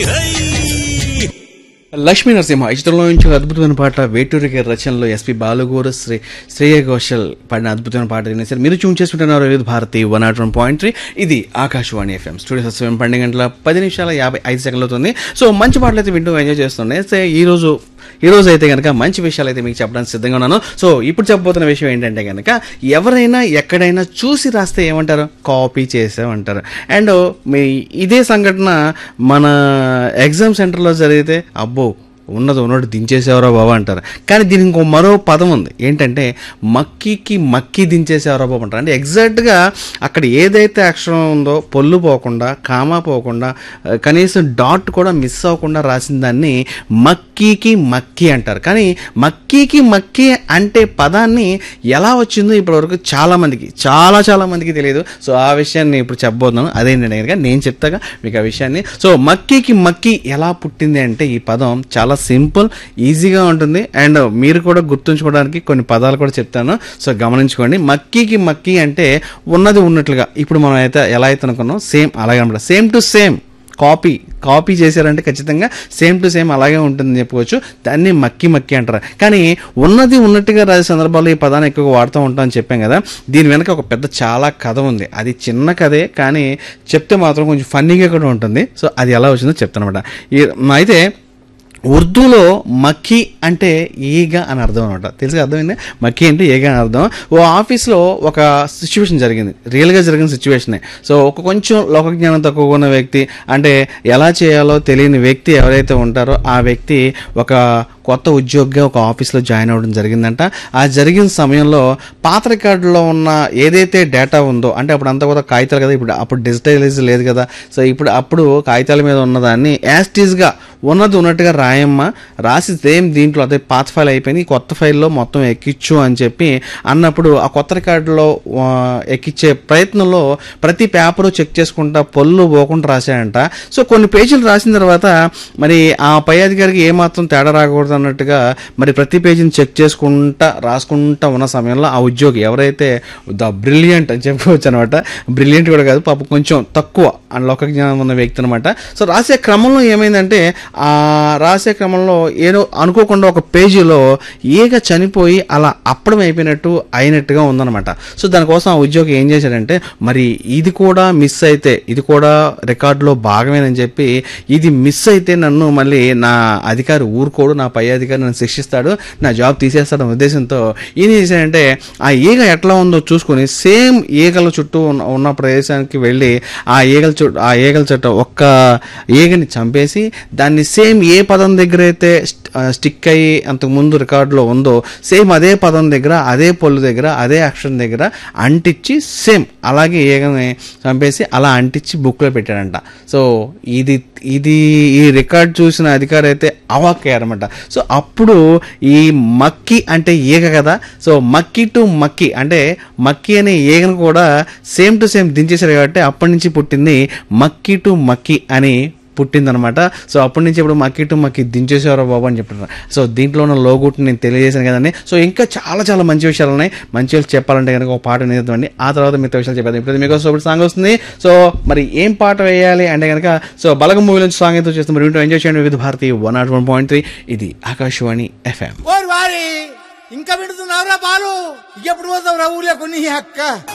లక్ష్మీ నరసింహ ఈ చిత్రంలో నుంచి ఒక అద్భుతమైన పాట వేటూరి గారి రచనలో ఎస్పి బాలుగోరు శ్రీ శ్రేయ ఘోషల్ పాడిన అద్భుతమైన పాట వినేసారు మీరు చూన్ చేసుకుంటున్నారు Vividh Bharati one naught one point three ఇది ఆకాశవాణి ఎఫ్ఎం స్టూడియో సత్యం పన్నెండు గంటల పది నిమిషాల యాభై ఐదు సెకండ్లు అవుతుంది సో మంచి పాటలు అయితే వింటూ ఎంజాయ్ చేస్తున్నాయి సో ఈ రోజు ఈ రోజు అయితే కనుక మంచి విషయాలు అయితే మీకు చెప్పడానికి సిద్ధంగా ఉన్నాను సో ఇప్పుడు చెప్పబోతున్న విషయం ఏంటంటే కనుక ఎవరైనా ఎక్కడైనా చూసి రాస్తే ఏమంటారు కాపీ చేసామంటారు అండ్ మీ ఇదే సంఘటన మన ఎగ్జామ్ సెంటర్లో జరిగితే అబ్బో ఉన్నది ఉన్నట్టు దించేసేవరా బాబా అంటారు కానీ దీనికి ఇంకో మరో పదం ఉంది ఏంటంటే మక్కీకి మక్కీ దించేసేవరా బాబా అంటారు అంటే ఎగ్జాక్ట్గా అక్కడ ఏదైతే అక్షరం ఉందో పొల్లు పోకుండా కామా పోకుండా ఆ, కనీసం డాట్ కూడా మిస్ అవ్వకుండా రాసిన దాన్ని మక్కీకి మక్కీ అంటారు కానీ మక్కీకి మక్కీ అంటే పదాన్ని ఎలా వచ్చిందో ఇప్పటివరకు చాలా మందికి చాలా చాలా మందికి తెలియదు సో ఆ విషయాన్ని ఇప్పుడు చెప్పబోతున్నాను అదేంటంటే కనుక నేను చెప్తాగా మీకు ఆ విషయాన్ని సో మక్కీకి మక్కీ ఎలా పుట్టింది అంటే ఈ పదం చాలా సింపుల్ ఈజీగా ఉంటుంది అండ్ మీరు కూడా గుర్తుంచుకోవడానికి కొన్ని పదాలు కూడా చెప్తాను సో గమనించుకోండి మక్కీకి మక్కీ అంటే ఉన్నది ఉన్నట్లుగా ఇప్పుడు మనం అయితే ఎలా అయితే అనుకున్నాం సేమ్ అలాగే అనమాట same to same copy copy చేశారంటే ఖచ్చితంగా సేమ్ టు సేమ్ అలాగే ఉంటుందని చెప్పుకోవచ్చు దాన్ని మక్కి మక్కి అంటారు కానీ ఉన్నది ఉన్నట్టుగా రాసే సందర్భాల్లో ఈ పదాన్ని ఎక్కువగా వాడుతూ ఉంటాం అని చెప్పాం కదా దీని వెనక ఒక పెద్ద చాలా కథ ఉంది అది చిన్న కథే కానీ చెప్తే మాత్రం కొంచెం ఫన్నీగా కూడా ఉంటుంది సో అది ఎలా వచ్చిందో చెప్తాను అనమాట అయితే ఉర్దూలో మక్కి అంటే ఈగ అని అర్థం అనమాట తెలుసు అర్థమైంది మక్కి అంటే ఈగ అని అర్థం ఓ ఆఫీస్లో ఒక సిచ్యువేషన్ జరిగింది రియల్గా జరిగిన సిచ్యువేషనే సో ఒక కొంచెం లోక జ్ఞానం తక్కువ ఉన్న వ్యక్తి అంటే ఎలా చేయాలో తెలియని వ్యక్తి ఎవరైతే ఉంటారో ఆ వ్యక్తి ఒక కొత్త ఉద్యోగిగా ఒక ఆఫీస్లో జాయిన్ అవ్వడం జరిగిందంట ఆ జరిగిన సమయంలో పాత రికార్డులో ఉన్న ఏదైతే డేటా ఉందో అంటే అప్పుడు అంతా కూడా కాగితాలు కదా ఇప్పుడు అప్పుడు డిజిటలైజ్ లేదు కదా సో ఇప్పుడు అప్పుడు కాగితాల మీద ఉన్నదాన్ని యాస్టీస్గా ఉన్నది ఉన్నట్టుగా రాయమ్మ రాసి సేమ్ దీంట్లో అదే పాత ఫైల్ అయిపోయింది ఈ కొత్త ఫైల్లో మొత్తం ఎక్కించు అని చెప్పి అన్నప్పుడు ఆ కొత్త రికార్డులో ఆ, ఎక్కించే ప్రయత్నంలో ప్రతి పేపరు చెక్ చేసుకుంటా పొల్లు పోకుండా రాశాడంట సో కొన్ని పేజీలు రాసిన తర్వాత మరి ఆ పై అధికారికి ఏమాత్రం తేడా రాకూడదు అన్నట్టుగా మరి ప్రతి పేజీని చెక్ చేసుకుంటా రాసుకుంటా ఉన్న సమయంలో ఆ ఉద్యోగి ఎవరైతే ద బ్రిలియంట్ అని చెప్పుకోవచ్చు అనమాట బ్రిలియంట్ కూడా కాదు పాప కొంచెం తక్కువ అని లోక జ్ఞానం ఉన్న వ్యక్తి అనమాట సో రాసే క్రమంలో ఏమైందంటే ఆ రాసే క్రమంలో ఏదో అనుకోకుండా ఒక పేజీలో ఈగ చనిపోయి అలా అప్పడం అయిపోయినట్టు అయినట్టుగా ఉందన్నమాట సో దానికోసం ఆ ఉద్యోగి ఏం చేశాడంటే మరి ఇది కూడా మిస్ అయితే ఇది కూడా రికార్డులో భాగమేనని చెప్పి ఇది మిస్ అయితే నన్ను మళ్ళీ నా అధికారి ఊరుకోడు నా పై అధికారి నన్ను శిక్షిస్తాడు నా జాబ్ తీసేస్తాడు అనే ఉద్దేశంతో ఈయన ఏం చేశాడంటే ఆ ఈగ ఎట్లా ఉందో చూసుకొని సేమ్ ఈగల చుట్టూ ఉన్న ఉన్న ప్రదేశానికి వెళ్ళి ఆ ఈగల చుట్టూ ఆ ఈగల చుట్టూ ఒక్క ఈగని చంపేసి దాన్ని సేమ్ ఏ పదం దగ్గర అయితే స్టిక్ అయ్యి అంతకు ముందు రికార్డులో ఉందో సేమ్ అదే పదం దగ్గర అదే పొల్లు దగ్గర అదే అక్షరం దగ్గర అంటించి సేమ్ అలాగే ఈగని చంపేసి అలా అంటించి బుక్లో పెట్టాడంట సో ఇది ఇది ఈ రికార్డ్ చూసిన అధికారి అయితే అవాక్కయ్యారన్నమాట సో అప్పుడు ఈ మక్కి అంటే ఈగ కదా సో మక్కి టు మక్కి అంటే మక్కి అనే ఈగను కూడా సేమ్ టు సేమ్ దించేశారు కాబట్టి అప్పటి నుంచి పుట్టింది మక్కి టు మక్కి అని పుట్టిందనమాట సో అప్పటి నుంచి ఇప్పుడు మక్కి టు మక్కి దించేసేవారో బాబు అని చెప్తున్నారు సో దీంట్లో ఉన్న లోగుట్ని నేను తెలియజేశాను కదండి సో ఇంకా చాలా చాలా మంచి విషయాలు ఉన్నాయి మంచి విషయాలు చెప్పాలంటే కనుక ఒక పాట నేర్చుకోండి ఆ తర్వాత మిగతా విషయాలు చెప్పేది ఇప్పుడు మీకు సూపర్ సాంగ్ వస్తుంది సో మరి ఏం పాట వేయాలి అంటే కనుక సో బలగం మూవీ నుంచి సాంగ్ అయితే చేస్తాం మరి వింటూ ఎంజాయ్ చేయండి Vividh Bharati one naught one point three ఇది ఆకాశవాణి ఎఫ్ఎం ఓరి వారి ఇంకా విడుతున్నావురా బాలు ఎప్పుడు పోతావు రా ఊర్లో కొన్ని అక్క